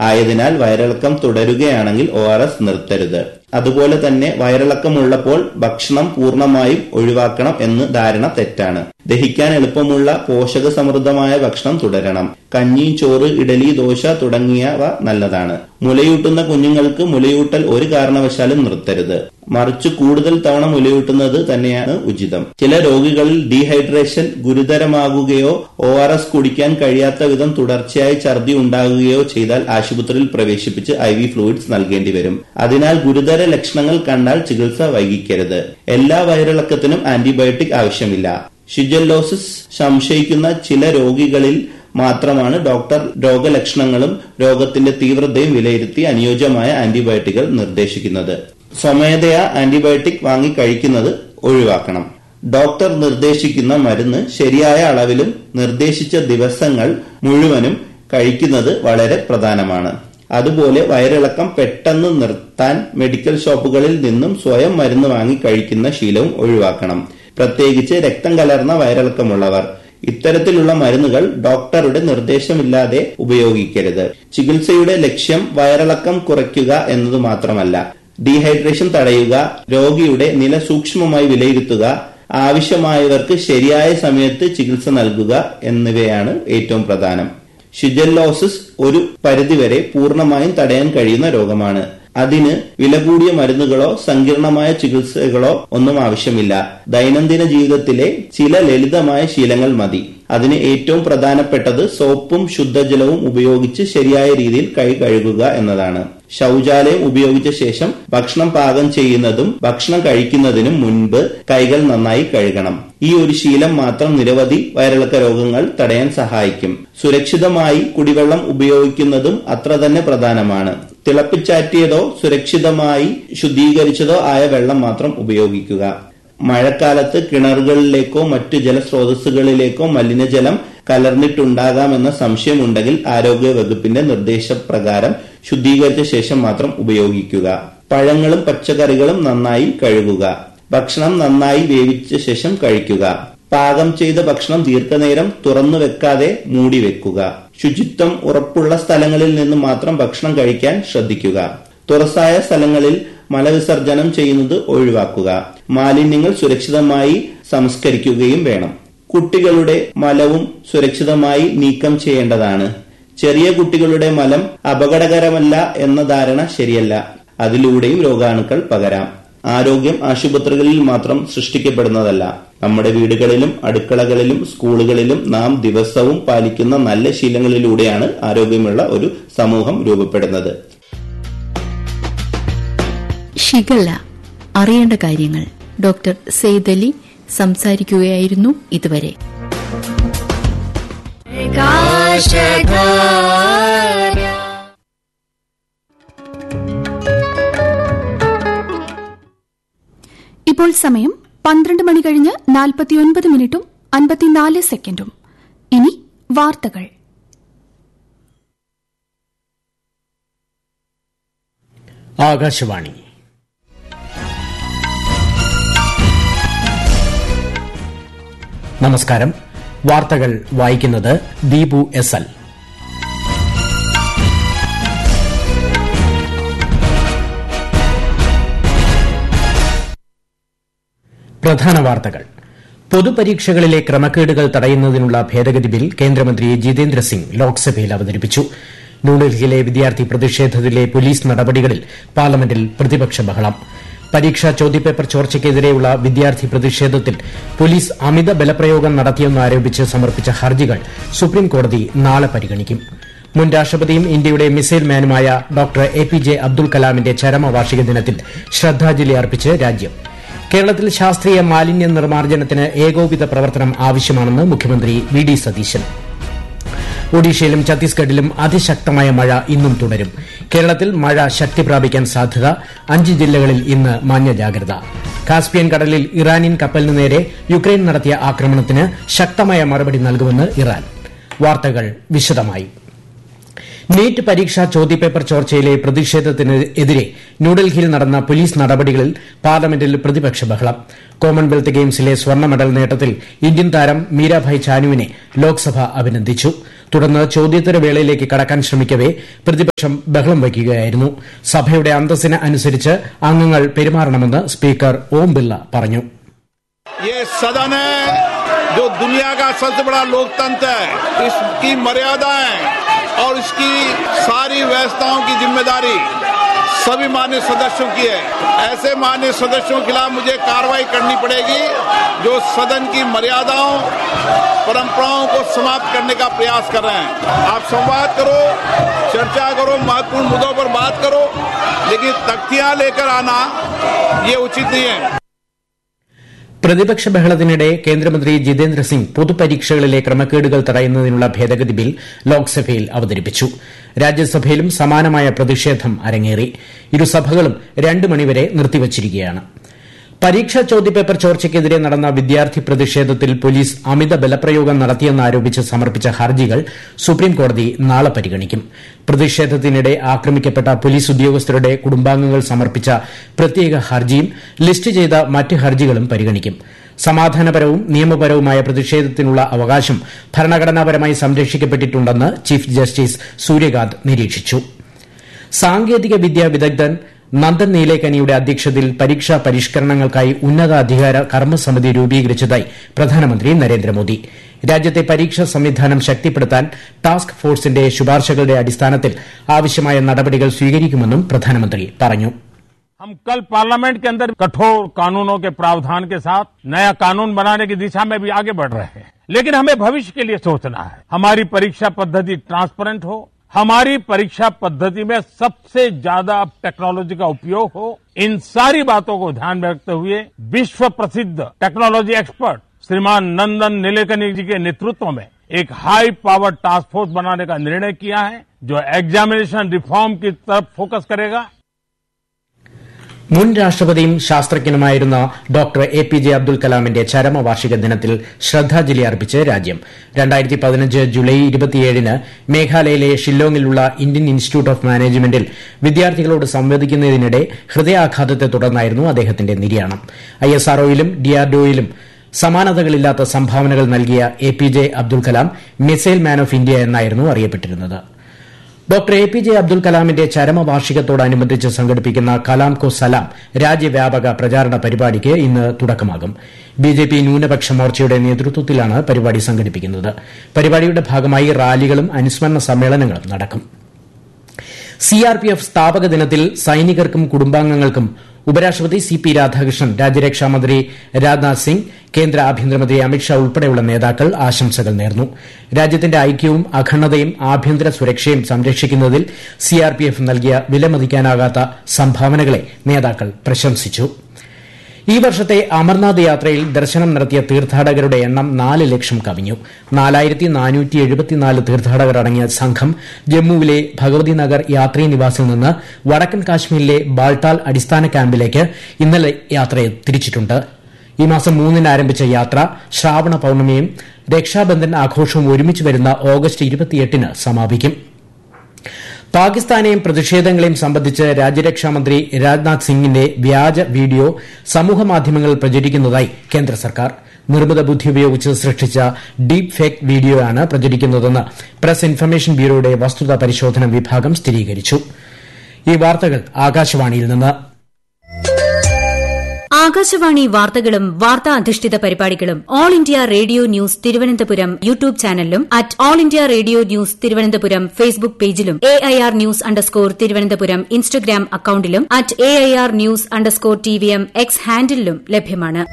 ആയതിനാൽ വയറിളക്കം തുടരുകയാണെങ്കിൽ ഒ ആർ എസ് നിർത്തരുത് അതുപോലെ തന്നെ വയറിളക്കമുള്ളപ്പോൾ ഭക്ഷണം പൂർണ്ണമായും ഒഴിവാക്കണം എന്ന് ധാരണ തെറ്റാണ് ദഹിക്കാൻ എളുപ്പമുള്ള പോഷക സമൃദ്ധമായ ഭക്ഷണം തുടരണം കഞ്ഞി ചോറ് ഇഡലി ദോശ തുടങ്ങിയവ നല്ലതാണ് മുലയൂട്ടുന്ന കുഞ്ഞുങ്ങൾക്ക് മുലയൂട്ടൽ ഒരു കാരണവശാലും നിർത്തരുത് മറിച്ച് കൂടുതൽ തവണ മുലയൂട്ടുന്നത് തന്നെയാണ് ഉചിതം ചില രോഗികളിൽ ഡീഹൈഡ്രേഷൻ ഗുരുതരമാകുകയോ ഒ ആർ എസ് കുടിക്കാൻ കഴിയാത്ത വിധം തുടർച്ചയായി ഛർദി ഉണ്ടാകുകയോ ചെയ്താൽ ആശുപത്രിയിൽ പ്രവേശിപ്പിച്ച് ഐ വി ഫ്ലൂയിഡ്സ് നൽകേണ്ടി വരും അതിനാൽ ഗുരുതര ലക്ഷണങ്ങൾ കണ്ടാൽ ചികിത്സ വൈകിക്കരുത് എല്ലാ വയറിളക്കത്തിനും ആന്റിബയോട്ടിക് ആവശ്യമില്ല ഷിജല്ലോസിസ് സംശയിക്കുന്ന ചില രോഗികളിൽ മാത്രമാണ് ഡോക്ടർ രോഗലക്ഷണങ്ങളും രോഗത്തിന്റെ തീവ്രതയും വിലയിരുത്തി അനുയോജ്യമായ ആന്റിബയോട്ടിക്കുകൾ നിർദ്ദേശിക്കുന്നത് സ്വമേധയാ ആന്റിബയോട്ടിക് വാങ്ങി കഴിക്കുന്നത് ഒഴിവാക്കണം ഡോക്ടർ നിർദ്ദേശിക്കുന്ന മരുന്ന് ശരിയായ അളവിലും നിർദ്ദേശിച്ച ദിവസങ്ങൾ മുഴുവനും കഴിക്കുന്നത് വളരെ പ്രധാനമാണ് അതുപോലെ വയറിളക്കം പെട്ടെന്ന് നിർത്താൻ മെഡിക്കൽ ഷോപ്പുകളിൽ നിന്നും സ്വയം മരുന്ന് വാങ്ങി കഴിക്കുന്ന ശീലവും ഒഴിവാക്കണം പ്രത്യേകിച്ച് രക്തം കലർന്ന വയറിളക്കമുള്ളവർ ഇത്തരത്തിലുള്ള മരുന്നുകൾ ഡോക്ടറുടെ നിർദ്ദേശമില്ലാതെ ഉപയോഗിക്കരുത് ചികിത്സയുടെ ലക്ഷ്യം വയറിളക്കം കുറയ്ക്കുക എന്നത് മാത്രമല്ല ഡീഹൈഡ്രേഷൻ തടയുക രോഗിയുടെ നില സൂക്ഷ്മമായി വിലയിരുത്തുക ആവശ്യമായവർക്ക് ശരിയായ സമയത്ത് ചികിത്സ നൽകുക എന്നിവയാണ് ഏറ്റവും പ്രധാനം ഷിജല്ലോസിസ് ഒരു പരിധിവരെ പൂർണ്ണമായും തടയാൻ കഴിയുന്ന രോഗമാണ് അതിന് വില കൂടിയ മരുന്നുകളോ സങ്കീർണമായ ചികിത്സകളോ ഒന്നും ആവശ്യമില്ല ദൈനംദിന ജീവിതത്തിലെ ചില ലളിതമായ ശീലങ്ങൾ മതി അതിന് ഏറ്റവും പ്രധാനപ്പെട്ടത് സോപ്പും ശുദ്ധജലവും ഉപയോഗിച്ച് ശരിയായ രീതിയിൽ കൈ കഴുകുക എന്നതാണ് ശൗചാലയം ഉപയോഗിച്ച ശേഷം ഭക്ഷണം പാകം ചെയ്യുന്നതും ഭക്ഷണം കഴിക്കുന്നതിനും മുൻപ് കൈകൾ നന്നായി കഴുകണം ഈ ഒരു ശീലം മാത്രം നിരവധി വയറിളക്ക രോഗങ്ങൾ തടയാൻ സഹായിക്കും സുരക്ഷിതമായി കുടിവെള്ളം ഉപയോഗിക്കുന്നതും അത്ര തന്നെ പ്രധാനമാണ് തിളപ്പിച്ചാറ്റിയതോ സുരക്ഷിതമായി ശുദ്ധീകരിച്ചതോ ആയ വെള്ളം മാത്രം ഉപയോഗിക്കുക മഴക്കാലത്ത് കിണറുകളിലേക്കോ മറ്റു ജലസ്രോതസ്സുകളിലേക്കോ മലിനജലം കലർന്നിട്ടുണ്ടാകാമെന്ന സംശയമുണ്ടെങ്കിൽ ആരോഗ്യ വകുപ്പിന്റെ നിർദ്ദേശപ്രകാരം ശുദ്ധീകരിച്ച ശേഷം മാത്രം ഉപയോഗിക്കുക പഴങ്ങളും പച്ചക്കറികളും നന്നായി കഴുകുക ഭക്ഷണം നന്നായി വേവിച്ച ശേഷം കഴിക്കുക പാകം ചെയ്ത ഭക്ഷണം ദീർഘനേരം തുറന്നു വെക്കാതെ മൂടി വെക്കുക ശുചിത്വം ഉറപ്പുള്ള സ്ഥലങ്ങളിൽ നിന്ന് മാത്രം ഭക്ഷണം കഴിക്കാൻ ശ്രദ്ധിക്കുക തുറസായ സ്ഥലങ്ങളിൽ മലവിസർജനം ചെയ്യുന്നത് ഒഴിവാക്കുക മാലിന്യങ്ങൾ സുരക്ഷിതമായി സംസ്കരിക്കുകയും വേണം കുട്ടികളുടെ മലവും സുരക്ഷിതമായി നീക്കം ചെയ്യേണ്ടതാണ് ചെറിയ കുട്ടികളുടെ മലം അപകടകരമല്ല എന്ന ധാരണ ശരിയല്ല അതിലൂടെയും രോഗാണുക്കൾ പകരാം ആരോഗ്യം ആശുപത്രികളിൽ മാത്രം സൃഷ്ടിക്കപ്പെടുന്നതല്ല നമ്മുടെ വീടുകളിലും അടുക്കളകളിലും സ്കൂളുകളിലും നാം ദിവസവും പാലിക്കുന്ന നല്ല ശീലങ്ങളിലൂടെയാണ് ആരോഗ്യമുള്ള ഒരു സമൂഹം രൂപപ്പെടുന്നത് ഷിഗല്ല അറിയേണ്ട കാര്യങ്ങൾ ഡോക്ടർ സെയ്ദലി സംസാരിക്കുകയായിരുന്നു ഇതുവരെ ഇപ്പോൾ സമയം പന്ത്രണ്ട് മണി കഴിഞ്ഞ് നാൽപ്പത്തിയൊൻപത് മിനിറ്റും അൻപത്തിനാല് സെക്കൻഡും ഇനി വാർത്തകൾ ആകാശവാണി നമസ്കാരം വാർത്തകൾ വായിക്കുന്നത് ദീപു എസ് എൽ പ്രധാന വാർത്തകൾ പൊതുപരീക്ഷകളിലെ ക്രമക്കേടുകൾ തടയുന്നതിനുള്ള ഭേദഗതി ബിൽ കേന്ദ്രമന്ത്രി ജിതേന്ദ്ര സിംഗ് ലോക്സഭയിൽ അവതരിപ്പിച്ചു ന്യൂഡൽഹിയിലെ വിദ്യാർത്ഥി പ്രതിഷേധത്തിലെ പോലീസ് നടപടികളിൽ പാർലമെന്റിൽ പ്രതിപക്ഷ ബഹളം പരീക്ഷാ ചോദ്യപേപ്പർ ചോർച്ചയ്ക്കെതിരെയുള്ള വിദ്യാർത്ഥി പ്രതിഷേധത്തിൽ പോലീസ് അമിത ബലപ്രയോഗം നടത്തിയെന്നാരോപിച്ച് സമർപ്പിച്ച ഹർജികൾ സുപ്രീംകോടതി നാളെ പരിഗണിക്കും മുൻ രാഷ്ട്രപതിയും ഇന്ത്യയുടെ മിസൈൽ മാനുമായ doctor A P J Abdul കലാമിന്റെ ചരമവാർഷിക ദിനത്തിൽ ശ്രദ്ധാഞ്ജലി അർപ്പിച്ച് രാജ്യം കേരളത്തിൽ ശാസ്ത്രീയ മാലിന്യ നിർമ്മാർജ്ജനത്തിന് ഏകോപിത പ്രവർത്തനം ആവശ്യമാണെന്ന് മുഖ്യമന്ത്രി വി ഡി സതീശൻ ഒഡീഷയിലും ഛത്തീസ്ഗഡിലും അതിശക്തമായ മഴ ഇന്നും തുടരും കേരളത്തിൽ മഴ ശക്തി പ്രാപിക്കാൻ സാധ്യത അഞ്ച് ജില്ലകളിൽ ഇന്ന് മഞ്ഞ ജാഗ്രത കാസ്പിയൻ കടലിൽ ഇറാനിയൻ കപ്പലിന് നേരെ യുക്രൈൻ നടത്തിയ ആക്രമണത്തിന് ശക്തമായ മറുപടി നൽകുമെന്ന് ഇറാൻ വാർത്തകൾ വിശദമായി നീറ്റ് പരീക്ഷാ ചോദ്യപേപ്പർ ചോർച്ചയിലെ പ്രതിഷേധത്തിനെതിരെ ന്യൂഡൽഹിയിൽ നടന്ന പോലീസ് നടപടികളിൽ പാർലമെന്റിൽ പ്രതിപക്ഷ ബഹളം കോമൺവെൽത്ത് ഗെയിംസിലെ സ്വർണ്ണ മെഡൽ നേട്ടത്തിൽ ഇന്ത്യൻ താരം മീരാഭായ് ചാനുവിനെ ലോക്സഭ അഭിനന്ദിച്ചു തുടർന്ന് ചോദ്യോത്തരവേളയിലേക്ക് കടക്കാൻ ശ്രമിക്കവെ പ്രതിപക്ഷം ബഹളം വയ്ക്കുകയായിരുന്നു സഭയുടെ അന്തസ്സിന് അനുസരിച്ച് അംഗങ്ങൾ പെരുമാറണമെന്ന് സ്പീക്കർ ഓം ബിർള പറഞ്ഞു ये सदन है जो दुनिया का सबसे बड़ा लोकतंत्र है इसकी मर्यादाएं और इसकी सारी व्यवस्थाओं की जिम्मेदारी सभी मान्य सदस्यों की है ऐसे मान्य सदस्यों के खिलाफ मुझे कार्रवाई करनी पड़ेगी जो सदन की मर्यादाओं परंपराओं को समाप्त करने का प्रयास कर रहे हैं आप संवाद करो चर्चा करो महत्वपूर्ण मुद्दों पर बात करो लेकिन तख्तियां लेकर आना ये उचित नहीं है പ്രതിപക്ഷ ബഹളത്തിനിടെ കേന്ദ്രമന്ത്രി ജിതേന്ദ്ര സിംഗ് പൊതുപരീക്ഷകളിലെ ക്രമക്കേടുകൾ തടയുന്നതിനുള്ള ഭേദഗതി ബിൽ ലോക്സഭയിൽ അവതരിപ്പിച്ചു രാജ്യസഭയിലും സമാനമായ പ്രതിഷേധം അരങ്ങേറി ഇരുസഭകളും രണ്ട് മണിവരെ നിർത്തിവച്ചിരിക്കുകയാണ് പരീക്ഷാ ചോദ്യപേപ്പർ ചോർച്ചയ്ക്കെതിരെ നടന്ന വിദ്യാർത്ഥി പ്രതിഷേധത്തിൽ പോലീസ് അമിത ബലപ്രയോഗം നടത്തിയെന്നാരോപിച്ച് സമർപ്പിച്ച ഹർജികൾ സുപ്രീംകോടതി നാളെ പരിഗണിക്കും പ്രതിഷേധത്തിനിടെ ആക്രമിക്കപ്പെട്ട പോലീസ് ഉദ്യോഗസ്ഥരുടെ കുടുംബാംഗങ്ങൾ സമർപ്പിച്ച പ്രത്യേക ഹർജിയും ലിസ്റ്റ് ചെയ്ത മറ്റ് ഹർജികളും പരിഗണിക്കും സമാധാനപരവും നിയമപരവുമായ പ്രതിഷേധത്തിനുള്ള അവകാശം ഭരണഘടനാപരമായി സംരക്ഷിക്കപ്പെട്ടിട്ടുണ്ടെന്ന് ചീഫ് ജസ്റ്റിസ് സൂര്യകാന്ത് നിരീക്ഷിച്ചു സാങ്കേതിക വിദ്യാ വിദഗ്ധൻ നന്ദൻ നീലേക്കനിയുടെ അധ്യക്ഷതയിൽ പരീക്ഷാ പരിഷ്കരണങ്ങൾക്കായി ഉന്നതാധികാര കർമ്മസമിതി രൂപീകരിച്ചതായി പ്രധാനമന്ത്രി നരേന്ദ്രമോദി രാജ്യത്തെ പരീക്ഷാ സംവിധാനം ശക്തിപ്പെടുത്താൻ ടാസ്ക് ഫോഴ്സിന്റെ ശുപാർശകളുടെ അടിസ്ഥാനത്തിൽ ആവശ്യമായ നടപടികൾ സ്വീകരിക്കുമെന്നും പ്രധാനമന്ത്രി പറഞ്ഞു हम कल पार्लियामेंट के अंदर कठोर कानूनों के प्रावधान के साथ नया कानून बनाने की दिशा में भी आगे बढ़ रहे हैं लेकिन हमें भविष्य के लिए सोचना है हमारी परीक्षा पद्धति ट्रांसपेरेंट हो हमारी परीक्षा पद्धति में सबसे ज्यादा टेक्नोलॉजी का उपयोग हो इन सारी बातों को ध्यान में रखते हुए विश्व प्रसिद्ध टेक्नोलॉजी एक्सपर्ट श्रीमान नंदन नीलेकनी जी के नेतृत्व में एक हाई पावर टास्क फोर्स बनाने का निर्णय किया है जो एग्जामिनेशन रिफॉर्म की तरफ फोकस करेगा മുൻ രാഷ്ട്രപതിയും ശാസ്ത്രജ്ഞനുമായിരുന്ന doctor A P J Abdul കലാമിന്റെ ചരമവാർഷിക ദിനത്തിൽ ശ്രദ്ധാഞ്ജലി അർപ്പിച്ച് രാജ്യം രണ്ടായിരത്തി പതിനഞ്ച് ജൂലൈ ഇരുപത്തിയേഴിന് മേഘാലയയിലെ ഷില്ലോങ്ങിലുള്ള ഇന്ത്യൻ ഇൻസ്റ്റിറ്റ്യൂട്ട് ഓഫ് മാനേജ്മെന്റിൽ വിദ്യാർത്ഥികളോട് സംവദിക്കുന്നതിനിടെ ഹൃദയാഘാതത്തെ തുടർന്നായിരുന്നു അദ്ദേഹത്തിന്റെ നിര്യാണം ഐ എസ് ആർഒയിലും ഡിആർഡിഒയിലും സമാനതകളില്ലാത്ത സംഭാവനകൾ നൽകിയ A P J Abdul Kalam missile man of India എന്നായിരുന്നു അറിയപ്പെട്ടിരുന്നത് doctor A P J Abdul കലാമിന്റെ ചരമവാർഷികത്തോടനുബന്ധിച്ച് സംഘടിപ്പിക്കുന്ന കലാം കോ സലാം രാജ്യവ്യാപക പ്രചാരണ പരിപാടിക്ക് ഇന്ന് തുടക്കമാകും ബിജെപി ന്യൂനപക്ഷ മോർച്ചയുടെ നേതൃത്വത്തിലാണ് പരിപാടി സംഘടിപ്പിക്കുന്നത് പരിപാടിയുടെ ഭാഗമായി റാലികളും അനുസ്മരണ സമ്മേളനങ്ങളും നടക്കും സിആർപിഎഫ് സ്ഥാപക ദിനത്തിൽ സൈനികർക്കും കുടുംബാംഗങ്ങൾക്കും ഉപരാഷ്ട്രപതി സി പി രാധാകൃഷ്ണൻ രാജ്യരക്ഷാമന്ത്രി രാജ്നാഥ് സിംഗ് കേന്ദ്ര ആഭ്യന്തരമന്ത്രി അമിത്ഷാ ഉൾപ്പെടെയുള്ള നേതാക്കൾ ആശംസകൾ നേർന്നു രാജ്യത്തിന്റെ ഐക്യവും അഖണ്ഡതയും ആഭ്യന്തര സുരക്ഷയും സംരക്ഷിക്കുന്നതിൽ സിആർപിഎഫ് നൽകിയ വിലമതിക്കാനാകാത്ത സംഭാവനകളെ നേതാക്കൾ പ്രശംസിച്ചു ഈ വർഷത്തെ അമർനാഥ് യാത്രയിൽ ദർശനം നടത്തിയ തീർത്ഥാടകരുടെ എണ്ണം നാല് ലക്ഷം കവിഞ്ഞു നാലായിരത്തി നാനൂറ്റി എഴുപത്തിനാല് തീർത്ഥാടകർ അടങ്ങിയ സംഘം ജമ്മുവിലെ ഭഗവതി നഗർ യാത്രീ നിവാസിൽ നിന്ന് വടക്കൻ കാശ്മീരിലെ ബാൾട്ടാൽ അടിസ്ഥാന ക്യാമ്പിലേക്ക് ഇന്നലെ യാത്ര തിരിച്ചിട്ടുണ്ട് ഈ മാസം മൂന്നിന് ആരംഭിച്ച യാത്ര ശ്രാവണ പൌർണമിയും രക്ഷാബന്ധൻ ആഘോഷവും ഒരുമിച്ച് വരുന്ന ഓഗസ്റ്റ് ഇരുപത്തിയെട്ടിന് സമാപിക്കും പാകിസ്ഥാനെയും പ്രതിഷേധങ്ങളെയും സംബന്ധിച്ച് രാജ്യരക്ഷാമന്ത്രി രാജ്നാഥ് സിംഗിന്റെ വ്യാജ വീഡിയോ സമൂഹമാധ്യമങ്ങളിൽ പ്രചരിക്കുന്നതായി കേന്ദ്ര സർക്കാർ നിർമ്മിത ബുദ്ധി ഉപയോഗിച്ച് സൃഷ്ടിച്ച ഡീപ് ഫേക്ക് വീഡിയോയാണ് പ്രചരിക്കുന്നതെന്ന് പ്രസ് ഇൻഫർമേഷൻ ബ്യൂറോയുടെ വസ്തുതാ പരിശോധന വിഭാഗം സ്ഥിരീകരിച്ചു ഈ വാർത്തകൾ ആകാശവാണിയിൽ നിന്ന് ആകാശവാണി വാർത്തകളും വാർത്താ അധിഷ്ഠിത പരിപാടികളും all India radio news Thiruvananthapuram YouTube ചാനലിലും at all India radio news Thiruvananthapuram Facebook പേജിലും A I R news underscore Thiruvananthapuram Instagram അക്കൌണ്ടിലും at A I R news underscore T V M X ഹാൻഡിലും ലഭ്യമാണ്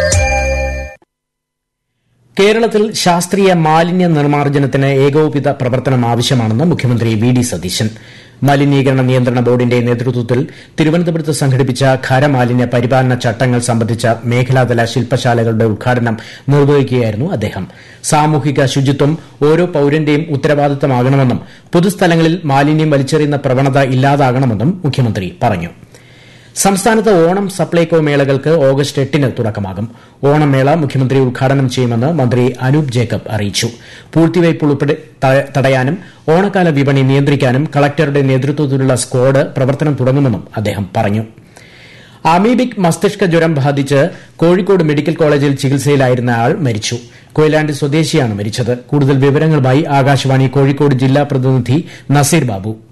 കേരളത്തിൽ ശാസ്ത്രീയ മാലിന്യ നിർമ്മാർജ്ജനത്തിന് ഏകോപിത പ്രവർത്തനം ആവശ്യമാണെന്ന് മുഖ്യമന്ത്രി വി ഡി സതീശൻ മലിനീകരണ നിയന്ത്രണ ബോർഡിന്റെ നേതൃത്വത്തിൽ തിരുവനന്തപുരത്ത് സംഘടിപ്പിച്ച ഖരമാലിന്യ പരിപാലന ചട്ടങ്ങൾ സംബന്ധിച്ച മേഖലാതല ശില്പശാലകളുടെ ഉദ്ഘാടനം നിർവഹിക്കുകയായിരുന്നു അദ്ദേഹം സാമൂഹിക ശുചിത്വം ഓരോ പൌരന്റെയും ഉത്തരവാദിത്തമാകണമെന്നും പൊതുസ്ഥലങ്ങളിൽ മാലിന്യം വലിച്ചെറിയുന്ന പ്രവണത ഇല്ലാതാകണമെന്നും മുഖ്യമന്ത്രി പറഞ്ഞു സംസ്ഥാനത്ത് ഓണം സപ്ലൈകോ മേളകൾക്ക് ഓഗസ്റ്റ് എട്ടിന് തുടക്കമാകും ഓണം മേള മുഖ്യമന്ത്രി ഉദ്ഘാടനം ചെയ്യുമെന്ന് മന്ത്രി അനൂപ് ജേക്കബ് അറിയിച്ചു പൂഴ്ത്തിവയ്പ് ഉൾപ്പെടെ തടയാനും ഓണക്കാല വിപണി നിയന്ത്രിക്കാനും കളക്ടറുടെ നേതൃത്വത്തിലുള്ള സ്ക്വാഡ് പ്രവർത്തനം തുടങ്ങുമെന്നും അദ്ദേഹം പറഞ്ഞു അമീബിക് മസ്തിഷ്ക ജ്വരം ബാധിച്ച് കോഴിക്കോട് മെഡിക്കൽ കോളേജിൽ ചികിത്സയിലായിരുന്ന ആൾ മരിച്ചു കൊയിലാണ്ടി സ്വദേശിയാണ് മരിച്ചത് കൂടുതൽ വിവരങ്ങളുമായി ആകാശവാണി കോഴിക്കോട് ജില്ലാ പ്രതിനിധി നസീർ ബാബു